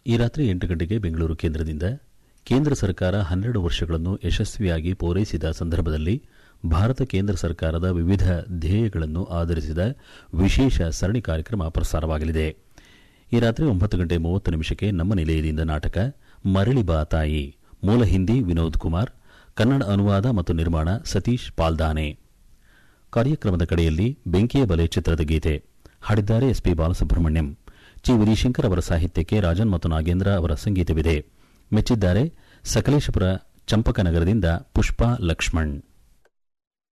ಈ ರಾತ್ರಿ ಎಂಟು ಗಂಟೆಗೆ ಬೆಂಗಳೂರು ಕೇಂದ್ರದಿಂದ ಕೇಂದ್ರ ಸರ್ಕಾರ ಹನ್ನೆರಡು ವರ್ಷಗಳನ್ನು ಯಶಸ್ವಿಯಾಗಿ ಪೂರೈಸಿದ ಸಂದರ್ಭದಲ್ಲಿ ಭಾರತ ಕೇಂದ್ರ ಸರ್ಕಾರದ ವಿವಿಧ ಧ್ಯೇಯಗಳನ್ನು ಆಧರಿಸಿದ ವಿಶೇಷ ಸರಣಿ ಕಾರ್ಯಕ್ರಮ ಪ್ರಸಾರವಾಗಲಿದೆ ಈ ರಾತ್ರಿ ಒಂಬತ್ತು ಗಂಟೆ ಮೂವತ್ತು ನಿಮಿಷಕ್ಕೆ ನಮ್ಮ ನಿಲಯದಿಂದ ನಾಟಕ ಮರಳಿ ಬಾ ತಾಯಿ ಮೂಲ ಹಿಂದಿ ವಿನೋದ್ ಕುಮಾರ್ ಕನ್ನಡ ಅನುವಾದ ಮತ್ತು ನಿರ್ಮಾಣ ಸತೀಶ್ ಪಾಲ್ದಾನೆ ಕಾರ್ಯಕ್ರಮದ ಕಡೆಯಲ್ಲಿ ಬೆಂಕಿಯ ಬಲೆ ಚಿತ್ರದ ಗೀತೆ ಹಾಡಿದ್ದಾರೆ ಎಸ್ಪಿ ಬಾಲಸುಬ್ರಹ್ಮಣ್ಯಂ ಚಿ ವಿಧಿಶಂಕರ್ ಅವರ ಸಾಹಿತ್ಯಕ್ಕೆ ರಾಜನ್ ಮತ್ತು ನಾಗೇಂದ್ರ ಅವರ ಸಂಗೀತವಿದೆ ಮೆಚ್ಚಿದ್ದಾರೆ ಸಕಲೇಶಪುರ ಚಂಪಕನಗರದಿಂದ ಪುಷ್ಪಾ ಲಕ್ಷ್ಮಣ್